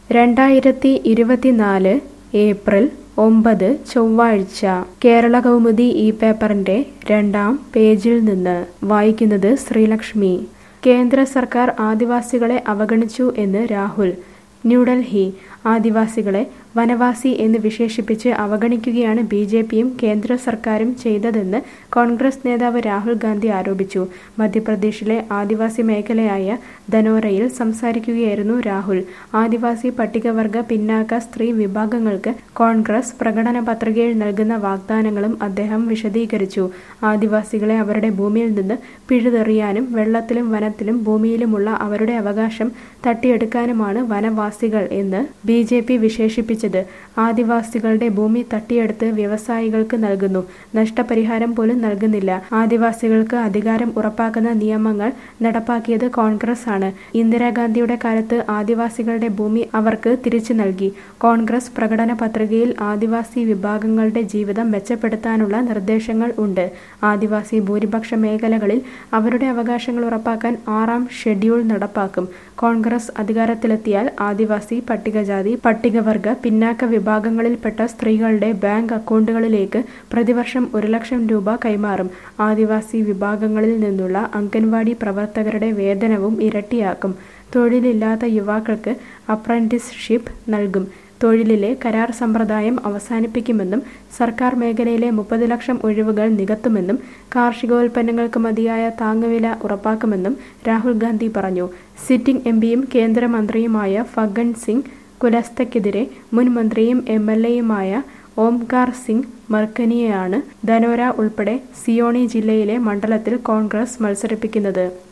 രണ്ടായിരത്തി ഇരുപത്തിനാല് ഏപ്രിൽ ഒമ്പത് ചൊവ്വാഴ്ച കേരള കൗമുദി ഈ പേപ്പറിന്റെ രണ്ടാം പേജിൽ നിന്ന് വായിക്കുന്നത് ശ്രീലക്ഷ്മി കേന്ദ്ര സർക്കാർ ആദിവാസികളെ അവഗണിച്ചു എന്ന് രാഹുൽ ന്യൂഡൽഹി ആദിവാസികളെ വനവാസി എന്ന് വിശേഷിപ്പിച്ച് അവഗണിക്കുകയാണ് ബി ജെ പിയും കേന്ദ്ര സർക്കാരും ചെയ്തതെന്ന് കോൺഗ്രസ് നേതാവ് രാഹുൽ ഗാന്ധി ആരോപിച്ചു മധ്യപ്രദേശിലെ ആദിവാസി മേഖലയായ ധനോരയിൽ സംസാരിക്കുകയായിരുന്നു രാഹുൽ ആദിവാസി പട്ടികവർഗ പിന്നാക്ക സ്ത്രീ വിഭാഗങ്ങൾക്ക് കോൺഗ്രസ് പ്രകടന പത്രികയിൽ നൽകുന്ന വാഗ്ദാനങ്ങളും അദ്ദേഹം വിശദീകരിച്ചു ആദിവാസികളെ അവരുടെ ഭൂമിയിൽ നിന്ന് പിഴുതെറിയാനും വെള്ളത്തിലും വനത്തിലും ഭൂമിയിലുമുള്ള അവരുടെ അവകാശം തട്ടിയെടുക്കാനുമാണ് വനവാസികൾ എന്ന് ബി ജെ പി വിശേഷിപ്പിച്ചത് ആദിവാസികളുടെ ഭൂമി തട്ടിയെടുത്ത് വ്യവസായികൾക്ക് നൽകുന്നു നഷ്ടപരിഹാരം പോലും നൽകുന്നില്ല ആദിവാസികൾക്ക് അധികാരം ഉറപ്പാക്കുന്ന നിയമങ്ങൾ നടപ്പാക്കിയത് കോൺഗ്രസ് ആണ് ഇന്ദിരാഗാന്ധിയുടെ കാലത്ത് ആദിവാസികളുടെ ഭൂമി അവർക്ക് തിരിച്ചു നൽകി കോൺഗ്രസ് പ്രകടന പത്രികയിൽ ആദിവാസി വിഭാഗങ്ങളുടെ ജീവിതം മെച്ചപ്പെടുത്താനുള്ള നിർദ്ദേശങ്ങൾ ഉണ്ട് ആദിവാസി ഭൂരിപക്ഷ മേഖലകളിൽ അവരുടെ അവകാശങ്ങൾ ഉറപ്പാക്കാൻ ആറാം ഷെഡ്യൂൾ നടപ്പാക്കും കോൺഗ്രസ് അധികാരത്തിലെത്തിയാൽ ആദിവാസി പട്ടികജാതി പട്ടികവർഗ പിന്നാക്ക വിഭാഗങ്ങളിൽപ്പെട്ട സ്ത്രീകളുടെ ബാങ്ക് അക്കൗണ്ടുകളിലേക്ക് പ്രതിവർഷം ഒരു ലക്ഷം രൂപ കൈമാറും ആദിവാസി വിഭാഗങ്ങളിൽ നിന്നുള്ള അംഗൻവാടി പ്രവർത്തകരുടെ വേതനവും ഇരട്ടിയാക്കും തൊഴിലില്ലാത്ത യുവാക്കൾക്ക് അപ്രന്റീസ്ഷിപ്പ് നൽകും തൊഴിലിലെ കരാർ സമ്പ്രദായം അവസാനിപ്പിക്കുമെന്നും സർക്കാർ മേഖലയിലെ മുപ്പത് ലക്ഷം ഒഴിവുകൾ നികത്തുമെന്നും കാർഷികോൽപ്പന്നങ്ങൾക്ക് മതിയായ താങ്ങുവില ഉറപ്പാക്കുമെന്നും രാഹുൽ ഗാന്ധി പറഞ്ഞു സിറ്റിംഗ് എം പിയും കേന്ദ്രമന്ത്രിയുമായ ഫഗൺ സിംഗ് കുലസ്തയ്ക്കെതിരെ മുൻ മന്ത്രിയും എം എൽ എയുമായ ഓംകാർ സിംഗ് മർക്കനിയെയാണ് ധനോര ഉൾപ്പെടെ സിയോണി ജില്ലയിലെ മണ്ഡലത്തിൽ കോൺഗ്രസ് മത്സരിപ്പിക്കുന്നത്